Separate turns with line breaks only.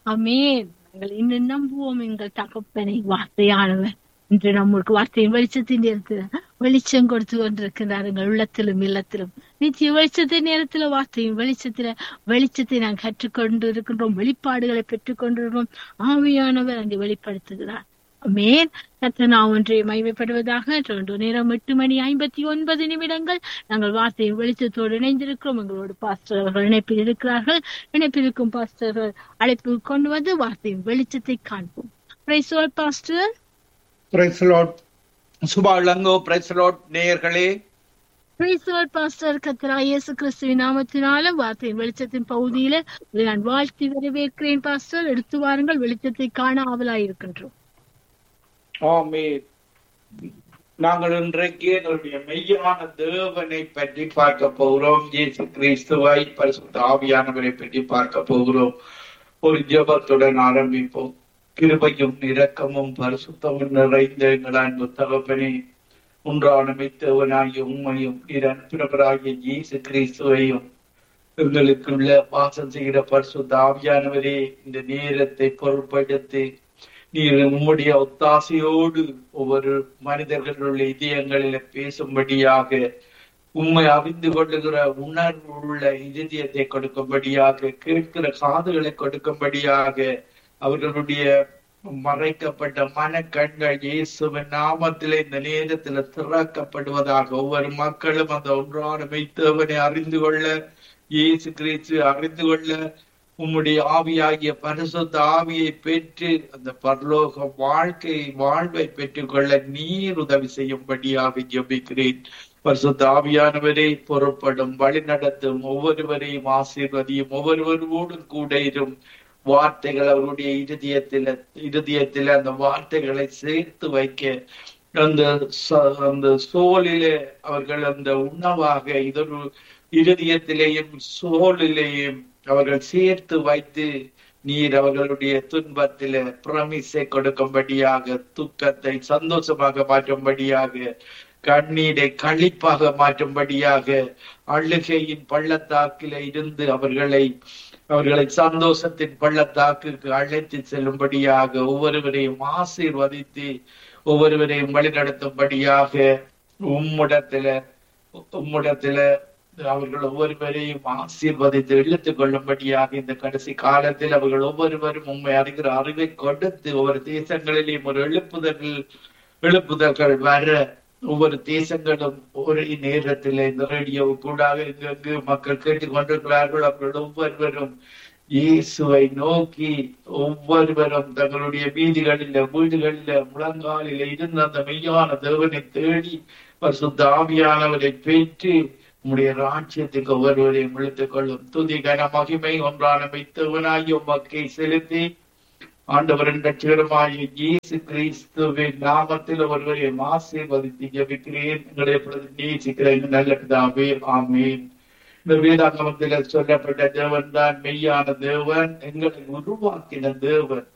அமேன் நாங்கள் இன்னும் நம்புவோம் எங்கள் தகப்பனை வார்த்தையானவர் இன்று நம்மளுக்கு வார்த்தையின் வெளிச்சத்தின் நேரத்தில் வெளிச்சம் கொடுத்து கொண்டிருக்கிறார் எங்கள் உள்ளத்திலும் இல்லத்திலும் நிச்சய வெளிச்சத்தின் நேரத்துல வார்த்தையின் வெளிச்சத்துல வெளிச்சத்தை நாங்கள் கற்றுக்கொண்டு இருக்கின்றோம் வெளிப்பாடுகளை பெற்றுக் கொண்டிருக்கிறோம் ஆவியானவர் அங்கு வெளிப்படுத்துகிறார் மேன் கத்தனா ஒன்றை மைமைப்படுவதாக ரெண்டு நேரம் எட்டு மணி ஐம்பத்தி ஒன்பது நிமிடங்கள் நாங்கள் வார்த்தையின் வெளிச்சத்தோடு இணைந்திருக்கிறோம் எங்களோடு பாஸ்டர் அவர்கள் இணைப்பில் இருக்கிறார்கள் இணைப்பில் இருக்கும் பாஸ்டர்கள் அழைப்பு கொண்டு வந்து வார்த்தையின் வெளிச்சத்தை காண்போம் pastor
praise lord Suba Ilango praise lord நேயர்களே
பிரைசோர் பாஸ்டர் கத்ரா இயேசு கிறிஸ்துவின் நாமத்தினால வார்த்தையின் வெளிச்சத்தின் பகுதியில உங்களை நான் வாழ்த்தி வரவேற்கிறேன் பாஸ்டர் எடுத்து வாருங்கள் வெளிச்சத்தை காண ஆவலாயிருக்கின்றோம்
ஆமென் நாங்கள் இன்றைக்கு எங்களுடைய மெய்யான தேவனை பற்றி பார்க்க போகிறோம் இயேசு கிறிஸ்துவை பரிசுத்த ஆவியானவரை பற்றி பார்க்க போகிறோம் ஒரு ஜெபத்துடன் ஆரம்பிப்போம் கிருபையும் இரக்கமும் பரிசுத்தமும் நிறைந்த எங்கள் அன்பு தகப்பனே ஒன்றான மெத்தவனாகிய உண்மையும் இரண்டாகிய இயேசு கிறிஸ்துவையும் எங்களுக்குள்ள வாசம் செய்கிற பரிசுத்த ஆவியானவரே இந்த நேரத்தை பொருட்படுத்தி நீர் உம்முடைய ஒத்தாசையோடு ஒவ்வொரு மனிதர்களுடைய இதயங்களில பேசும்படியாக உண்மை அறிந்து கொள்ளுகிற உணர்வு உள்ள இதயத்தை கொடுக்கும்படியாக கேட்கிற காதுகளை கொடுக்கும்படியாக அவர்களுடைய மறைக்கப்பட்ட மனக்கண்கள் இயேசுவின் நாமத்திலே இந்த நேரத்துல திறக்கப்படுவதாக ஒவ்வொரு மக்களும் அந்த ஒன்றான மெய்த்தவனை அறிந்து கொள்ள இயேசு கிறிஸ்து அறிந்து கொள்ள உம்முடைய ஆவியாகிய பரிசுத்த ஆவியை பெற்று அந்த பரலோக வாழ்க்கை வாழ்வை பெற்றுக்கொள்ள நீர் உதவி செய்யும்படியாக ஜெபிக்கிறேன் பரிசுத்த ஆவியானவரை பொறுப்படும் வழி நடத்தும் ஒவ்வொருவரையும் ஆசீர்வதியும் ஒவ்வொருவரோடும் கூட இரும் வார்த்தைகள் அவருடைய இருதயத்தில இருதயத்தில அந்த வார்த்தைகளை சேர்த்து வைக்க அந்த அந்த சோலிலே அவர்கள் அந்த உணவாக இதொரு இருதயத்திலேயும் சோலிலேயும் அவர்கள் சேர்த்து வைத்து நீர் அவர்களுடைய துன்பத்தில பிரமிசை கொடுக்கும்படியாக துக்கத்தை சந்தோஷமாக மாற்றும்படியாக கண்ணீரை கழிப்பாக மாற்றும்படியாக அழுகையின் பள்ளத்தாக்கில இருந்து அவர்களை அவர்களை சந்தோஷத்தின் பள்ளத்தாக்குக்கு அழைத்து செல்லும்படியாக ஒவ்வொருவரையும் ஆசீர்வதித்து ஒவ்வொருவரையும் வழிநடத்தும்படியாக உம்முடத்துல உம்முடத்துல அவர்கள் ஒவ்வொருவரையும் ஆசீர்வதித்து இழுத்துக் கொள்ளும்படியாக இந்த கடைசி காலத்தில் அவர்கள் ஒவ்வொருவரும் உண்மை அறிகிற அறிவை கொடுத்து ஒவ்வொரு தேசங்களிலேயும் ஒரு எழுப்புதல்கள் எழுப்புதல்கள் வர ஒவ்வொரு தேசங்களும் ஒரே நேரத்தில் இந்த ரேடியோ கூடாக எங்கெங்கு மக்கள் கேட்டுக் கொண்டிருக்கிறார்கள் அவர்கள் ஒவ்வொருவரும் இயேசுவை நோக்கி ஒவ்வொருவரும் தங்களுடைய வீதிகளில வீடுகளில முழங்காலில இருந்த அந்த மெய்யான தேவனை தேடி பரிசுத்த ஆவியானவரை பெற்று உம்முடைய ராஜ்யத்துக்கு ஒவ்வொருவரையும் இழுத்துக் கொள்ளும் துதி கன மகிமை ஒன்றான மைத்தவனாகி உமக்கை செலுத்தி ஆண்டவரின் ரட்சகரமாகிய இயேசு கிறிஸ்துவின் நாமத்தில் ஒருவரை ஆசீர்வதித்து ஜபிக்கிறேன் எங்களை நேசிக்கிறேன் நல்ல பிதாவே ஆமீன் இந்த வேதாகமத்தில் சொல்லப்பட்ட தேவன் தான் மெய்யான தேவன் எங்களை உருவாக்கின தேவன்